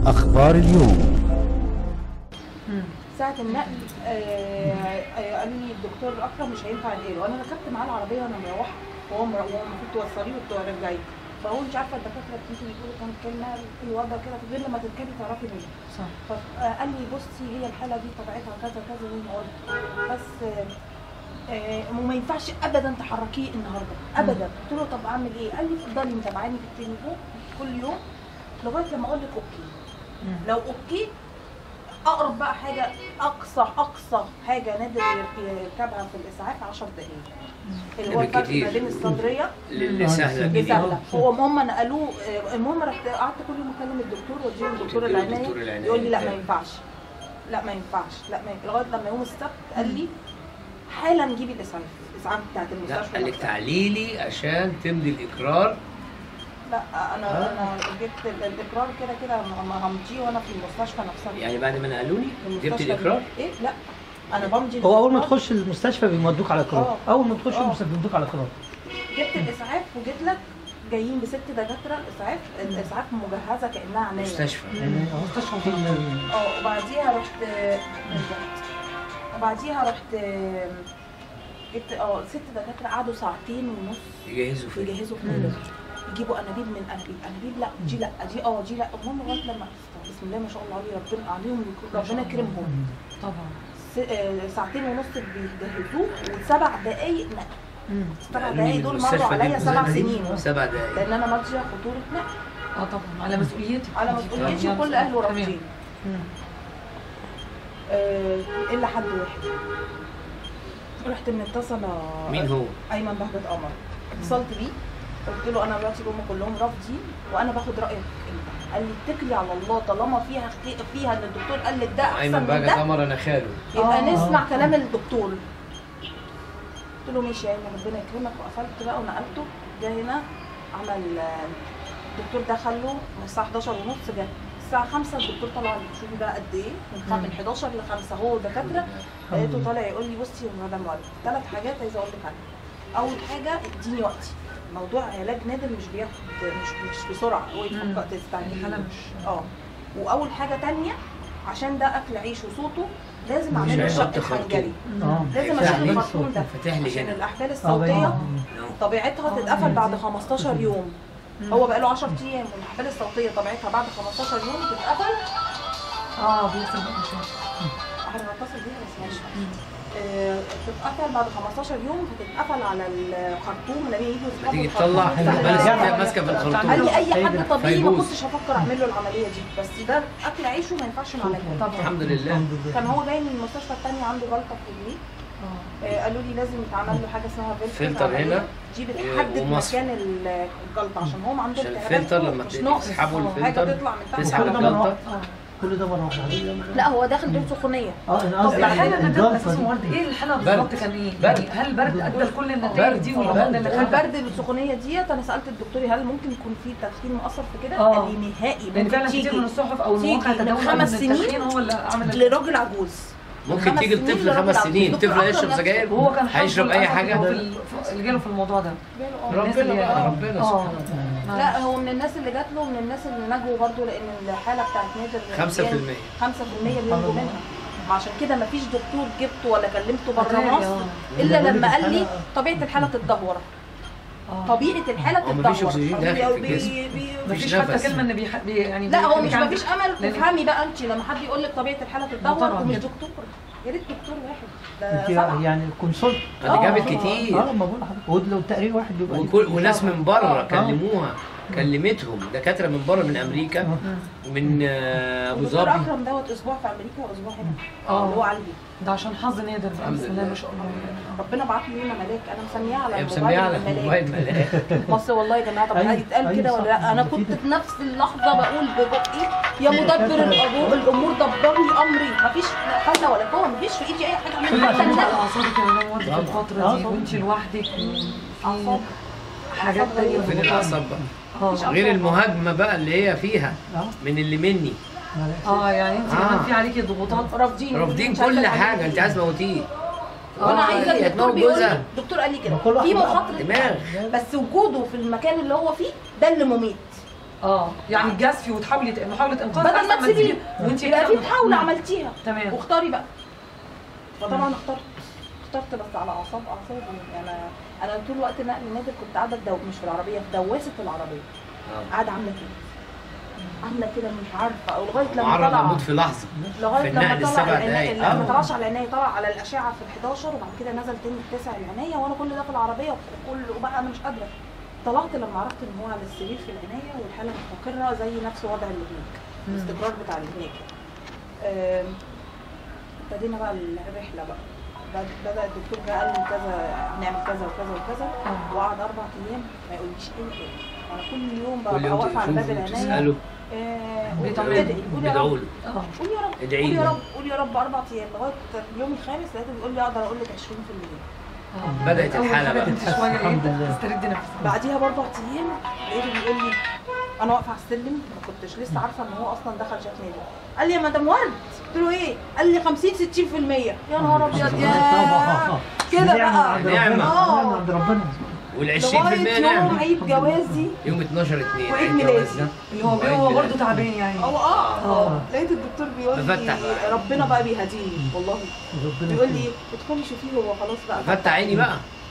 أخبار اليوم ساعة النقل آه، آه، قالوا لي الدكتور أكرم مش هينفع ينقله وأنا ركبت معاه العربية وأنا مروحة وهو مر- وهو المفروض توصليه وترجعيه فهو مش عارفة الدكاترة بتيجي يقولوا كام كلمة في الوضع كده غير لما تركبي تعرفي منه صح فقال لي بصي هي الحالة دي طبيعتها كذا كذا زي ما قلت بس آه، آه، وما ينفعش ابدا تحركيه النهارده ابدا قلت له طب اعمل ايه؟ قال لي افضلي متابعاني في التليفون كل يوم لغايه لما اقول لك اوكي لو اوكي اقرب بقى حاجه اقصى اقصى حاجه نادر يركبها في الاسعاف 10 دقائق اللي هو الفرق بالكتير. ما بين الصدريه اللي سهله دي سهله هو هم نقلوه آه، المهم رحت قعدت كل يوم اكلم الدكتور واديه الدكتور تديله العنايه الدكتور العناية. يقول لي لا ما ينفعش لا ما ينفعش لا ما ينفعش لغايه لما يوم السبت قال لي حالا نجيب الاسعاف الاسعاف بتاعت لا المستشفى قال لك نفسها. تعليلي عشان تمضي الاقرار لا انا انا جبت ال- الاقرار كده كده ما همضيه وانا في المستشفى نفسها يعني بعد ما نقلوني في جبت المستشفى الاقرار ايه لا انا بمضي هو اول ما الإقرار. تخش المستشفى بيودوك على قرار آه. اول ما تخش آه. المستشفى بيودوك على قرار جبت الاسعاف وجيت لك جايين بست دكاتره الاسعاف الاسعاف مجهزه كانها عنايه مستشفى مستشفى في ال- اه وبعديها رحت وبعديها رحت جبت اه ست دكاتره قعدوا ساعتين ونص يجهزوا فيه يجهزوا في نادر يجيبوا انابيب من انابيب انابيب لا دي لا دي اه دي لا المهم لغايه لما بسم الله ما شاء الله عليه ربنا عليهم يكون- ربنا يكرمهم طبعا س- آه، ساعتين ونص بيجهزوه وسبع دقايق نقل السبع نقلوني دقايق من دول المستشفى مروا دي عليا سبع بزي- سنين سبع دقايق لان انا ماضيه خطوره نقل اه طبعا على مسؤوليتك على أنت. مسؤوليتي تمام. وكل اهله تمام. رافضين مم. آه، الا حد واحد رحت متصله مين هو؟ ايمن بهجت قمر اتصلت بيه قلت له انا دلوقتي هم كلهم رافضين وانا باخد رايك انت قال لي اتكلي على الله طالما فيها خي- فيها ان الدكتور قال لك ده احسن ايمن من بقى ده قمر انا خاله يبقى آه. نسمع كلام الدكتور قلت له ماشي يا ايمن ربنا يكرمك وقفلت بقى ونقلته جه هنا عمل آه، الدكتور دخل له من الساعه 11 ونص جه الساعه 5 الدكتور طلع لي شوفي بقى قد ايه من خ- من 11 ل 5 هو دكاتره لقيته طالع يقول لي بصي يا مدام ورد ثلاث حاجات عايزه اقول لك عنها اول حاجه اديني وقتي موضوع علاج نادر مش بياخد مش مش بسرعه هو مم. يفكر تستعجلي الحالة مش اه واول حاجه تانية عشان ده اكل عيش وصوته لازم اعمل له هيحط شق خرطوم. الخنجري اه لازم هيفتح اشيل لي الخرطوم ده فتح لي عشان هنا الاحبال اه باين. الصوتيه نو. طبيعتها آه، تتقفل يعني بعد دي. 15 يوم هو بقى له 10 ايام والاحبال الصوتيه طبيعتها بعد 15 يوم تتقفل اه بيحصل بقى مشاكل احنا هنتصل بيها بس ماشي آه، تتقفل بعد 15 يوم هتتقفل على الخرطوم لما يجوا لما تيجي يسحبوا تطلع الخرطوم الاحبال يسحبوا الصوتيه العملية. ماسكه في قال الخرطوم لي اي حد فيبوظ. طبيعي ما فيبوظ. كنتش هفكر اعمل له العمليه دي بس ده اكل عيشه ما ينفعش نعملها طبعا الحمد لله الحمد لله كان هو جاي من المستشفى الثانيه عنده جلطه في رجليه اه آه، قالوا لي لازم يتعمل له حاجه اسمها فلتر فلتر عملية. هنا دي و- بتحدد ومصفى. مكان ال- الجلطه عشان هم عندهم عشان التهابات الفلتر فوق، لما مش ناقص تسحبوا آه، حاجه الفلتر تطلع من تحت تسحب كل ده على مرة الجلطه واحدة. كل ده مره واحده لا هو داخل دور سخونيه اه انا طب قصدي الحالة على اللي الجلطه اساسا دي ورد ايه الحالة برد. بالظبط كان ايه؟ برد. يعني هل برد ادى لكل النتائج برد. دي ولا برد. برد اللي خلى البرد السخونيه ديت انا سالت الدكتور هل ممكن يكون في تدخين مؤثر في كده؟ آه. قال لي نهائي لان ممكن فعلا كتير تيجي من الصحف او تيجي المواقع من تداول خمس ان سنين التدخين هو اللي عمل لراجل عجوز ممكن خمس تيجي سنين لطفل لراجل خمس عجوز. سنين الدكتور طفل أكرم هيشرب نفسه. سجاير وهو كان حظه هيشرب اي للأسف حاجه إن هو في ال- في- اللي جاله في الموضوع ده جاله آه. الناس ربنا اللي- بقى آه. ربنا اه سبحانه وتعالى لا هو من الناس اللي جات له من الناس اللي نجوا برضه لان الحاله بتاعت نادر 5% 5% بينجوا منها عشان كده مفيش دكتور جبته ولا كلمته بره أتاري، مصر آه. الا ده لما بيقول قال لي الحالة- طبيعه الحاله تتدهور اه طبيعه الحاله هو مفيش تتدهور أكسجين بي- داخل في بي- الجسم. بي- مفيش مفيش حتى نفس. كلمه ان بيح... بي يعني لا هو بيخليك مش عندك- مفيش امل لأن- تفهمي بقى انت لما حد يقول لك طبيعه الحاله تتدهور طبعاً ومش كده. دكتور يا ريت دكتور واحد ده انت سبعه يعني كونسلت دي آه. جابت اه كتير ما بقول لحضرتك ولو تقرير واحد بيبقى وكل وناس من بره آه. كلموها كلمتهم دكاتره من بره من امريكا ومن آه، ابو دكتور ظبي اكرم دوت اسبوع في امريكا واسبوع هنا آه. اللي هو علي ده عشان حظ نادر بقى الحمد بسم الله لله. ما شاء الله ربنا بعت لي هنا ملاك انا مسميها على هي الموبايل مسميها على ملاك. الموبايل ملاك مصر والله يا جماعه طب أيوة، هيتقال أيوة كده صح، ولا لا انا أكيد. كنت في نفس اللحظه بقول ببقي يا مدبر الأمور- الامور دبرني امري مفيش لا حول ولا قوه مفيش في ايدي اي حاجه كل اعملها عشان حتى على النقل. اعصابك يا مدام ورد في طبعاً. الفتره آه دي طبعاً. وانت لوحدك أعصاب. وفي حاجات تانية فين الاعصاب بقى اه غير المهاجمه بقى اللي هي فيها اه من اللي مني اه يعني انت آه. كمان في عليكي ضغوطات رافضين رافضين مش عارفة كل أعمل حاجه إيه. انت عايز تموتيه وانا آه، عايزه هي الدكتور تموت بيقول لي جوزها. الدكتور قال لي كده ما كل واحد في بقى مخاطره دماغ بس وجوده في المكان اللي هو فيه ده اللي مميت اه يعني تجازفي وتحاولي محاوله انقاذ بدل أحسن ما تسيبي تسيبي وانت يبقى في محاوله عملتيها تمام واختاري بقى فطبعا اخترت اخترت بس على اعصاب اعصابي يعني انا انا طول وقت نقل النادر كنت قاعده في دو... مش في العربيه في دواسه العربيه آه. قاعده عامله كده عامله كده مش عارفه او لغايه لما معرض طلع للموت في لحظه لغايه في لما النقل طلع السبع العناية دقايق. لما آه. طلعش على العنايه طلع على الاشعه في ال 11 وبعد كده نزل تاني في 9 العنايه وانا كل ده في العربيه وكل وبقى انا مش قادره طلعت لما عرفت ان هو على السرير في العنايه والحاله مستقره زي نفس وضع اللي هناك الاستقرار بتاع اللي هناك آم، ابتدينا بقى الرحله بقى بد- بدا الدكتور بقى قال لي كذا نعمل كذا وكذا وكذا آه. وقعد اربع ايام ما يقوليش ايه وإيه. انا كل يوم بقى كل ببقى يوم واقفه على باب تشوفوا العنايه تسالوا آه، بيطمنوا. ادعي قول يا رب بيدعوا له اه قول يا رب ادعي قول يا له. رب قول يا رب اربع ايام لغايه اليوم الخامس لقيته بيقول لي اقدر اقول لك 20% آه. بدأت أول الحالة حاجة بقى. انت شويه الحمد ايه لله. تستردي نفسك بعديها باربع ايام لقيته بيقول لي انا واقفه على السلم ما كنتش لسه عارفه ان هو اصلا دخل شافني ليه قال لي يا مدام ورد قلت له ايه؟ قال لي 50 60% يا نهار ابيض يا طبعا كده نعمة بقى عند نعمة. ربنا آه. نعمة عند ربنا وال 20% لغايه يوم نعمل عيد جوازي يوم 12 2 وعيد ميلادي. اللي هو هو برضه تعبان يعني هو اه اه آه. لقيت الدكتور بيقول بفتح لي بقى. ربنا بقى بيهديني والله ربنا بيقول لي يكرمك. ادخلي شوفيه هو خلاص بقى فتح عيني بقى